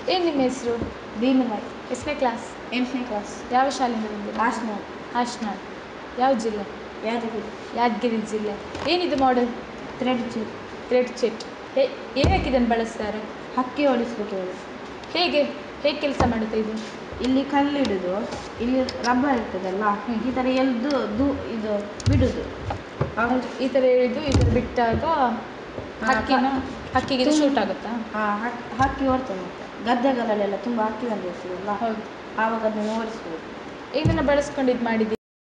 ಏನು ನಿಮ್ಮ ಹೆಸರು ದೀನಬಾಯಿ ಎಷ್ಟನೇ ಕ್ಲಾಸ್ ಎಂಟನೇ ಕ್ಲಾಸ್ ಯಾವ ಶಾಲೆಯಿಂದ ಬಂದಿದ್ದೀರಾ ಹಾಸನ ಹಾಸನಾಳ್ ಯಾವ ಜಿಲ್ಲೆ ಯಾದಗಿರಿ ಯಾದಗಿರಿ ಜಿಲ್ಲೆ ಏನಿದು ಮಾಡೆಲ್ ಥ್ರೆಡ್ ಚಿ ಥ್ರೆಡ್ ಚೆಟ್ ಹೇ ಏನಕ್ಕೆ ಇದನ್ನು ಬಳಸ್ತಾರೆ ಹಕ್ಕಿ ಹೊಡಿಸ್ಬೇಕು ಹೇಳಿ ಹೇಗೆ ಹೇಗೆ ಕೆಲಸ ಮಾಡುತ್ತೆ ಇದು ಇಲ್ಲಿ ಕಲ್ಲಿಡುದು ಇಲ್ಲಿ ರಬ್ಬರ್ ಇರ್ತದಲ್ಲ ಈ ಥರ ಎಲ್ದು ದು ಇದು ಬಿಡುದು ಆವಾಗ ಈ ಥರ ಎಳೆದು ಈ ಥರ ಬಿಟ್ಟಾಗ ಹಕ್ಕಿನ ಹಕ್ಕಿಗೆ ಇದು ಶೂಟ್ ಆಗುತ್ತಾ ಆ, ಹಕ್- ಹಕ್ಕಿ ಓಡ್ತದೆ ಮತ್ತೆ ಗದ್ದೆಗಳಲ್ಲೆಲ್ಲ ತುಂಬ ಹಕ್ಕಿ ಬಂದಿರ್ತದಲ್ಲ ಹೌದು ಆವಾಗ ಅದನ್ನು ಓಡಿಸ್ಬೋದು ಇದನ್ನು ಬಳಸ್ಕೊಂಡು ಇದು ಮಾಡಿದ್ದೀವಿ